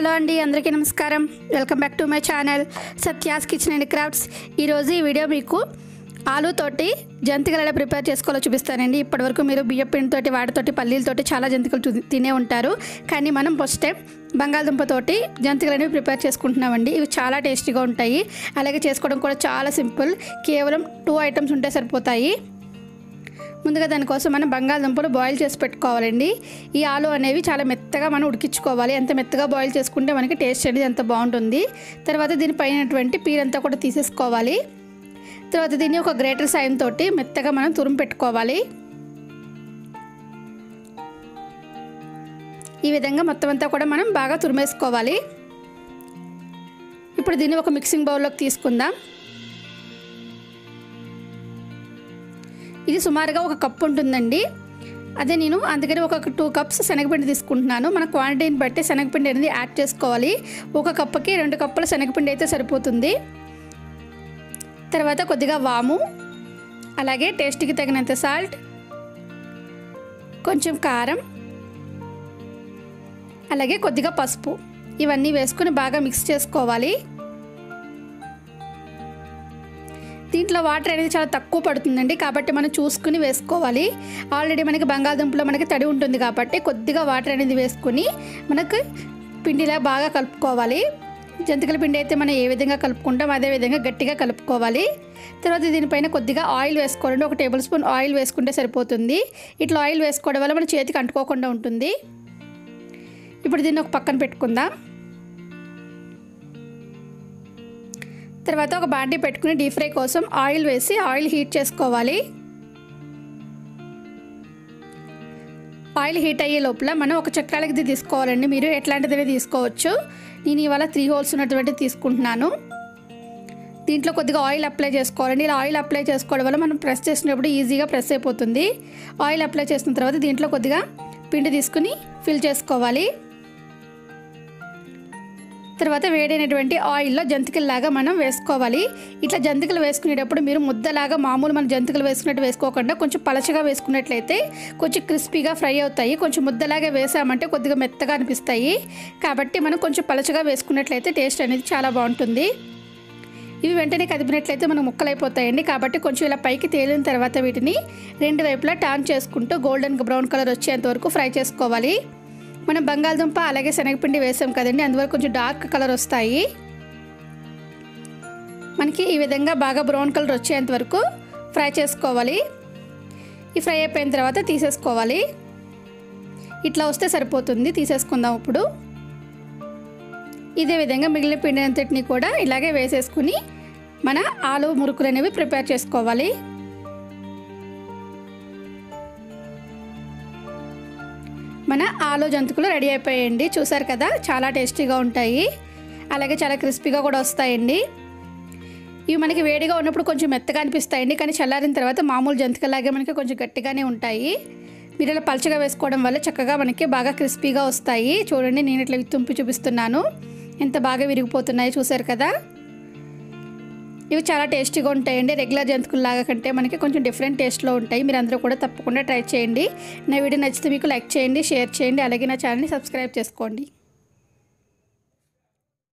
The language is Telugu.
హలో అండి అందరికీ నమస్కారం welcome back to my channel Satya's kitchen and crafts ఈరోజు ఈ వీడియో మీకు ఆలుతోటి జంతికలు ఎలా ప్రిపేర్ చేసుకోవాలో చూపిస్తానండి ఇప్పటివరకు మీరు బియ్య పిండితోటి వాటితోటి పల్లీలతోటి చాలా జంతికలు తి- తినే ఉంటారు కానీ మనం ఫస్ట్ టైం బంగాళదుంపతోటి జంతికలు అనేవి ప్రిపేర్ చేసుకుంటున్నామండి ఇవి చాలా టేస్టీగా ఉంటాయి అలాగే చేసుకోవడం కూడా చాలా సింపుల్ కేవలం టూ ఐటమ్స్ ఉంటే సరిపోతాయి ముందుగా దానికోసం మనం బంగాళదుంపలు బాయిల్ చేసి పెట్టుకోవాలండి ఈ ఆలు అనేవి చాలా మెత్తగా మనం ఉడికించుకోవాలి ఎంత మెత్తగా బాయిల్ చేసుకుంటే మనకి టేస్ట్ అనేది అంత బాగుంటుంది తర్వాత దీనిపైనటువంటి పీరంతా కూడా తీసేసుకోవాలి తర్వాత దీన్ని ఒక గ్రేటర్ సాయంతో మెత్తగా మనం తురుము పెట్టుకోవాలి ఈ విధంగా మొత్తం అంతా కూడా మనం బాగా తురిమేసుకోవాలి ఇప్పుడు దీన్ని ఒక మిక్సింగ్ బౌల్లోకి తీసుకుందాం ఇది సుమారుగా ఒక కప్ ఉంటుందండి అదే నేను అందుకని ఒక టూ కప్స్ శనగపిండి తీసుకుంటున్నాను మన క్వాంటిటీని బట్టి శనగపిండి అనేది యాడ్ చేసుకోవాలి ఒక కప్పుకి రెండు కప్పుల శనగపిండి అయితే సరిపోతుంది తర్వాత కొద్దిగా వాము అలాగే టేస్ట్కి తగినంత సాల్ట్ కొంచెం కారం అలాగే కొద్దిగా పసుపు ఇవన్నీ వేసుకొని బాగా మిక్స్ చేసుకోవాలి దీంట్లో వాటర్ అనేది చాలా తక్కువ పడుతుందండి కాబట్టి మనం చూసుకుని వేసుకోవాలి ఆల్రెడీ మనకి బంగాళదుంపలో మనకి తడి ఉంటుంది కాబట్టి కొద్దిగా వాటర్ అనేది వేసుకుని మనకు పిండిలా బాగా కలుపుకోవాలి జంతికల పిండి అయితే మనం ఏ విధంగా కలుపుకుంటాం అదే విధంగా గట్టిగా కలుపుకోవాలి తర్వాత దీనిపైన కొద్దిగా ఆయిల్ వేసుకోవాలండి ఒక టేబుల్ స్పూన్ ఆయిల్ వేసుకుంటే సరిపోతుంది ఇట్లా ఆయిల్ వేసుకోవడం వల్ల మన చేతికి అంటుకోకుండా ఉంటుంది ఇప్పుడు దీన్ని ఒక పక్కన పెట్టుకుందాం తర్వాత ఒక బాండీ పెట్టుకుని డీప్ ఫ్రై కోసం ఆయిల్ వేసి ఆయిల్ హీట్ చేసుకోవాలి ఆయిల్ హీట్ అయ్యే లోపల మనం ఒక చక్రాలకి ఇది తీసుకోవాలండి మీరు ఎట్లాంటిది తీసుకోవచ్చు నేను ఇవాళ త్రీ హోల్స్ ఉన్నటువంటి తీసుకుంటున్నాను దీంట్లో కొద్దిగా ఆయిల్ అప్లై చేసుకోవాలండి ఇలా ఆయిల్ అప్లై చేసుకోవడం వల్ల మనం ప్రెస్ చేసినప్పుడు ఈజీగా ప్రెస్ అయిపోతుంది ఆయిల్ అప్లై చేసిన తర్వాత దీంట్లో కొద్దిగా పిండి తీసుకుని ఫిల్ చేసుకోవాలి తర్వాత వేడైనటువంటి ఆయిల్లో జంతికల్లాగా మనం వేసుకోవాలి ఇట్లా జంతికలు వేసుకునేటప్పుడు మీరు ముద్దలాగా మామూలు మన జంతికలు వేసుకున్నట్టు వేసుకోకుండా కొంచెం పలచగా వేసుకున్నట్లయితే కొంచెం క్రిస్పీగా ఫ్రై అవుతాయి కొంచెం ముద్దలాగా వేసామంటే కొద్దిగా మెత్తగా అనిపిస్తాయి కాబట్టి మనం కొంచెం పలచగా వేసుకున్నట్లయితే టేస్ట్ అనేది చాలా బాగుంటుంది ఇవి వెంటనే కదిపినట్లయితే మనకు ముక్కలైపోతాయండి కాబట్టి కొంచెం ఇలా పైకి తేలిన తర్వాత వీటిని రెండు వైపులా టర్న్ చేసుకుంటూ గోల్డెన్ బ్రౌన్ కలర్ వచ్చేంత వరకు ఫ్రై చేసుకోవాలి మనం బంగాళదుంప అలాగే శనగపిండి వేసాం కదండి అందువల్ల కొంచెం డార్క్ కలర్ వస్తాయి మనకి ఈ విధంగా బాగా బ్రౌన్ కలర్ వచ్చేంత వరకు ఫ్రై చేసుకోవాలి ఈ ఫ్రై అయిపోయిన తర్వాత తీసేసుకోవాలి ఇట్లా వస్తే సరిపోతుంది తీసేసుకుందాం ఇప్పుడు ఇదే విధంగా మిగిలిన పిండి అంతటిని కూడా ఇలాగే వేసేసుకుని మన ఆలు మురుకులు అనేవి ప్రిపేర్ చేసుకోవాలి మన ఆలు జంతుకులు రెడీ అయిపోయాయండి చూసారు కదా చాలా టేస్టీగా ఉంటాయి అలాగే చాలా క్రిస్పీగా కూడా వస్తాయండి ఇవి మనకి వేడిగా ఉన్నప్పుడు కొంచెం మెత్తగా అనిపిస్తాయండి కానీ చల్లారిన తర్వాత మామూలు జంతికలాగే మనకి కొంచెం గట్టిగానే ఉంటాయి మీరు ఇలా పలచగా వేసుకోవడం వల్ల చక్కగా మనకి బాగా క్రిస్పీగా వస్తాయి చూడండి నేను ఇట్లా తుంపి చూపిస్తున్నాను ఎంత బాగా విరిగిపోతున్నాయి చూసారు కదా ఇవి చాలా టేస్టీగా ఉంటాయండి రెగ్యులర్ జంతుకుల్లాగా కంటే మనకి కొంచెం డిఫరెంట్ టేస్ట్లో ఉంటాయి మీరు అందరూ కూడా తప్పకుండా ట్రై చేయండి నా వీడియో నచ్చితే మీకు లైక్ చేయండి షేర్ చేయండి అలాగే నా ఛానల్ని సబ్స్క్రైబ్ చేసుకోండి